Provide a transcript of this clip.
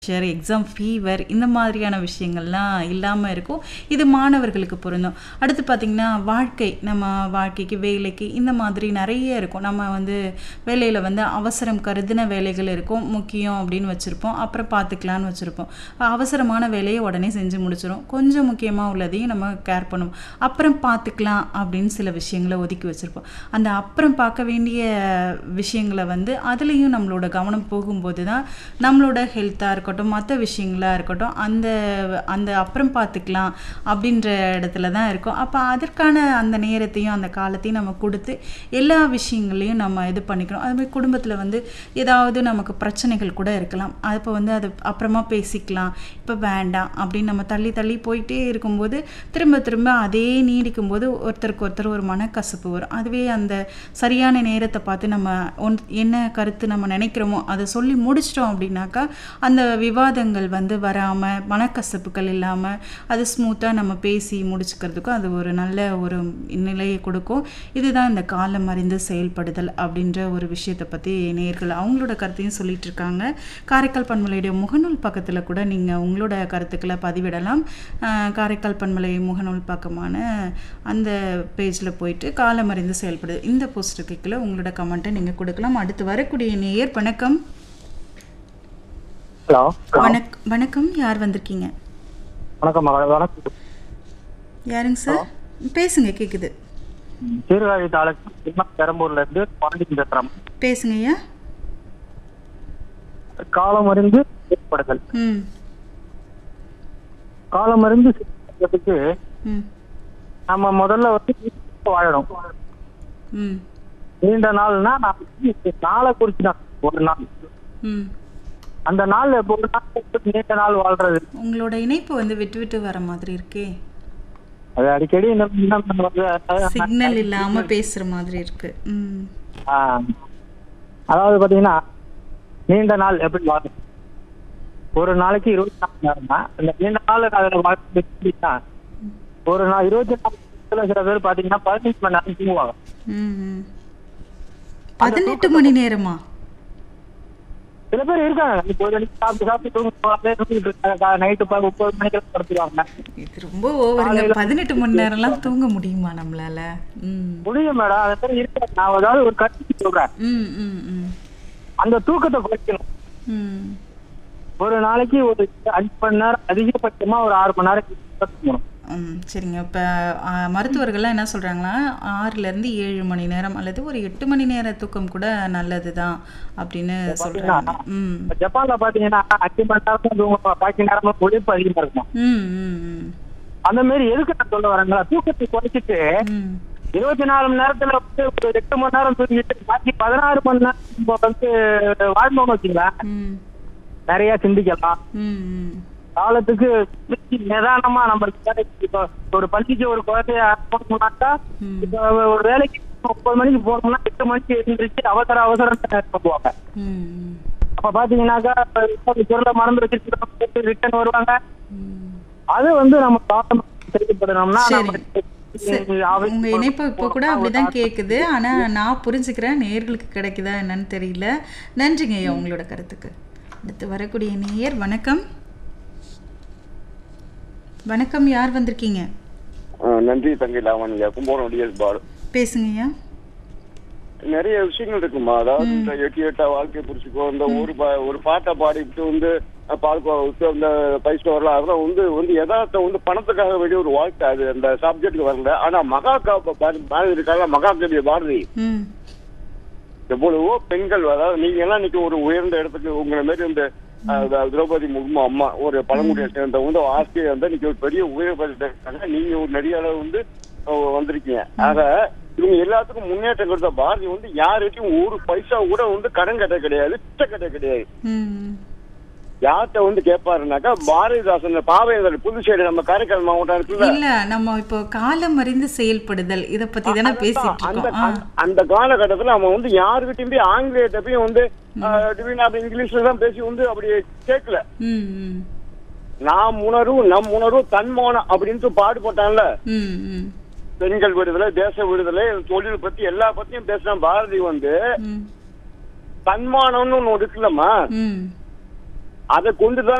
Share exam fever இந்த மாதிரியான விஷயங்கள்லாம் இல்லாமல் இருக்கும் இது மாணவர்களுக்கு பொருந்தும் அடுத்து பார்த்திங்கன்னா வாழ்க்கை நம்ம வாழ்க்கைக்கு வேலைக்கு இந்த மாதிரி நிறைய இருக்கும் நம்ம வந்து வேலையில் வந்து அவசரம் கருதின வேலைகள் இருக்கும் முக்கியம் அப்படின்னு வச்சுருப்போம் அப்புறம் பார்த்துக்கலான்னு வச்சுருப்போம் அவசரமான வேலையை உடனே செஞ்சு முடிச்சிடும் கொஞ்சம் முக்கியமாக உள்ளதையும் நம்ம கேர் பண்ணுவோம் அப்புறம் பார்த்துக்கலாம் அப்படின்னு சில விஷயங்களை ஒதுக்கி வச்சுருப்போம் அந்த அப்புறம் பார்க்க வேண்டிய விஷயங்களை வந்து அதுலேயும் நம்மளோட கவனம் போகும்போது தான் நம்மளோட ஹெல்த்தாக இருக்கட்டும் மற்ற விஷயங்களாக இருக்கட்டும் அந்த அந்த அப்புறம் பார்த்துக்கலாம் அப்படின்ற இடத்துல தான் இருக்கும் அப்போ அதற்கான அந்த நேரத்தையும் அந்த காலத்தையும் நம்ம கொடுத்து எல்லா விஷயங்களையும் நம்ம இது பண்ணிக்கணும் அதுமாதிரி குடும்பத்தில் வந்து ஏதாவது நமக்கு பிரச்சனைகள் கூட இருக்கலாம் அப்போ வந்து அது அப்புறமா பேசிக்கலாம் இப்போ வேண்டாம் அப்படின்னு நம்ம தள்ளி தள்ளி போயிட்டே இருக்கும்போது திரும்ப திரும்ப அதே நீடிக்கும் போது ஒருத்தருக்கு ஒருத்தர் ஒரு மனக்கசப்பு வரும் அதுவே அந்த சரியான நேரத்தை பார்த்து நம்ம ஒன் என்ன கருத்து நம்ம நினைக்கிறோமோ அதை சொல்லி முடிச்சிட்டோம் அப்படின்னாக்கா அந்த விவாதங்கள் வந்து வராமல் மனக்கசப்புகள் இல்லாமல் அது ஸ்மூத்தாக நம்ம பேசி முடிச்சுக்கிறதுக்கும் அது ஒரு நல்ல ஒரு நிலையை கொடுக்கும் இதுதான் இந்த காலம் அறிந்து செயல்படுதல் அப்படின்ற ஒரு விஷயத்தை பற்றி நேர்கள் அவங்களோட கருத்தையும் சொல்லிட்டு இருக்காங்க காரைக்கால் பன்மலையுடைய முகநூல் பக்கத்தில் கூட நீங்கள் உங்களோட கருத்துக்களை பதிவிடலாம் ஆஹ் காரைக்கால் பன்மலை முகநூல் பக்கமான அந்த பேஜில் போயிட்டு காலம் அறிந்து செயல்படுது இந்த போஸ்ட்டுக்கு கீழே உங்களோட கமெண்ட்டை நீங்கள் கொடுக்கலாம் அடுத்து வரக்கூடிய நேயர் வணக்கம் ஹலோ வணக் வணக்கம் யார் வந்திருக்கீங்க வணக்கம் மகள் வணக்கம் யாருங்க சார் பேசுங்க கேட்குது சீர்காழி தாலுக்கு சின்ன பெரம்பூர்ல இருந்து பாண்டியன் பேசுறோம் பேசுங்க ஐயா காலம் அறிந்து செயல்படுதல் ம் காலம் அறிந்து செயல்படுறதுக்கு ம் நம்ம முதல்ல வந்து நீண்ட வாழணும் ம் நீண்ட நாள்னா நான் வந்து நாளை குறிச்சு தான் ஒரு நாள் ம் அந்த நாள் ஒரு நாள் வந்து நீண்ட நாள் வாழ்றது உங்களோட இணைப்பு வந்து விட்டு விட்டு வர மாதிரி இருக்கே அது அடிக்கடி இந்த மின்னல் வந்து சிக்னல் இல்லாம பேசுற மாதிரி இருக்கு ம் ஆ, அதாவது பாத்தீங்கன்னா நீண்ட நாள் எப்படி வாழும் ஒரு நாளைக்கு இருபத்தி நாலு நேரம் தான் இந்த நீண்ட நாள் அதில் வாழ்க்கை எப்படின்னா ஒரு நாள் இருபத்தி நாலு நேரத்துல சில பேர் பாத்தீங்கன்னா பதினஞ்சு மணி நேரம் தூங்குவாங்க ம் ம். பதினெட்டு மணி நேரமா சில பேர் இருக்காங்க இப்போ ஒரு மணிக்கு சாப்பிட்டு சாப்பிட்டு தூங்குவாங்க தூங்கிட்டு இருக்காங்க நைட்டு முப்பது மணிக்கு படுத்துருவாங்க இது ரொம்ப ஓவருங்க பதினெட்டு மணி நேரம்லாம் தூங்க முடியுமா நம்மளால ம் முடியும் மேடம் அந்த மாதிரி இருக்காங்க நான் ஏதாவது ஒரு கருத்து சொல்றேன் ம் ம் ம் அந்த தூக்கத்தை குறைக்கணும் ம் ஒரு நாளைக்கு ஒரு அஞ்சு மணி நேரம் அதிகபட்சமா ஒரு ஆறு மணி நேரம் தூங்கணும் ம் சரிங்க இப்போ மருத்துவர்கள்லாம் என்ன சொல்கிறாங்கன்னா ஆறுலேருந்து ஏழு மணி நேரம் அல்லது ஒரு எட்டு மணி நேர தூக்கம் கூட நல்லது தான் அப்படின்னு சொல்கிறாங்க ம் இப்ப ஜப்பான்ல பாத்தீங்கன்னா அஞ்சு மணி நேரம் தான் தூங்குவாங்க பாக்கி நேரம் உழைப்பு அதிகமா இருக்கும் ம் ம் ம் அந்த மாதிரி எதுக்கு நான் சொல்ல வரேங்களா தூக்கத்தை குறைச்சிட்டு ம் இருபத்தி நாலு மணி நேரத்துல வந்து ஒரு எட்டு மணி நேரம் தூங்கிட்டு பாக்கி பதினாறு மணி நேரம் நம்ம வந்து வாழ்ந்தோம்னு வச்சுங்களேன் ம் நிறைய சிந்திக்கலாம் ம் ம் காலத்துக்கு நிதானமா நம்மளுக்கு வேலைக்கு இப்போ ஒரு பள்ளிக்கு ஒரு குழந்தைய போகணும்னாக்கா ம். இப்போ ஒரு வேலைக்கு ஒன்பது மணிக்கு போகணும்னா எட்டு மணிக்கு எழுந்திரிச்சு அவசர அவசரம் போவாங்க ம் அப்ப பாத்தீங்கன்னாக்கா இப்ப ஒரு பொருளை மறந்து வச்சிருக்கோம் ரிட்டர்ன் வருவாங்க ம் அது வந்து நம்ம காலம் செயல்படணும்னா சரி. நம்ம சரி. அவை- உங்க இணைப்பு இப்போ கூட அப்படிதான் கேக்குது ஆனா நான் புரிஞ்சுக்கிறேன் நேர்களுக்கு கிடைக்குதா என்னன்னு தெரியல நன்றிங்க ஐயா உங்களோட கருத்துக்கு அடுத்து வரக்கூடிய நேயர் வணக்கம் வணக்கம் யார் வந்திருக்கீங்க ஆ, நன்றி தங்கை லாவண்யா கும்போணம் டிஎஸ் பால் பேசுங்க ஐயா நிறைய விஷயங்கள் இருக்குமா அதாவது இந்த எட்டு எட்டா வாழ்க்கை புரிச்சுக்கோ இந்த ஒரு பா- ஒரு பாட்டை பாடிட்டு வந்து அஹ், பால்கோவா விட்டு அந்த பைசா வரலாம் அதெல்லாம் வந்து வந்து யதார்த்தம் வந்து பணத்துக்காக வேண்டிய ஒரு வாழ்க்கை அது அந்த சப்ஜெக்ட்டுக்கு வரல ஆனா மகாகா பாரதி இருக்காங்க மகாகவிய பாரதி ம் எவ்வளவோ பெண்கள் அதாவது நீங்க எல்லாம் இன்னைக்கு ஒரு உயர்ந்த இடத்துக்கு உங்களை மாதிரி இந்த அஹ், திரௌபதி முர்மு அம்மா ஒரு பழங்குடியை சேர்ந்த வந்து ஆசிரியர் வந்து இன்னைக்கு ஒரு பெரிய உயர்ந்த நீங்க ஒரு நிறைய அளவு வந்து அஹ், வந்திருக்கீங்க ஆக இவங்க எல்லாத்துக்கும் முன்னேற்றம் கொடுத்த பாரதி வந்து யார்கிட்டயும் ஒரு பைசா கூட வந்து கடன் கட்ட கிடையாது பிச்சை கட்ட கிடையாது ம் யார்கிட்ட வந்து கேட்பாருனாக்கா பாரதிதாசன் பாவேந்தர் புதுச்சேரி நம்ம காரைக்கால் மாவட்டம் இருக்குல்ல இல்ல நம்ம இப்போ காலம் அறிந்து செயல்படுதல் இத பத்தி தானே பேசிட்டு அந்த இருக்கோம் ஆ. அந்த- அந்த காலகட்டத்துல அவன் வந்து யாருக்கிட்டையும் போய் ஆங்கிலேயத்தை போய் வந்து அஹ், டிவினா அப்படி இங்கிலீஷ்ல தான் பேசி வந்து அப்படி கேட்கல ம் ம் நாம் உணர்வு நம் உணர்வு தன்மானம் அப்படின்ட்டு பாடுபட்டான்ல ம் ம் பெண்கள் விடுதலை தேச விடுதலை தொழில் பத்தி எல்லா பத்தியும் பேசுறான் பாரதி வந்து ம் தன்மானம்னு ஒண்ணு இருக்குல்லம்மா ம் அதை கொண்டு தான்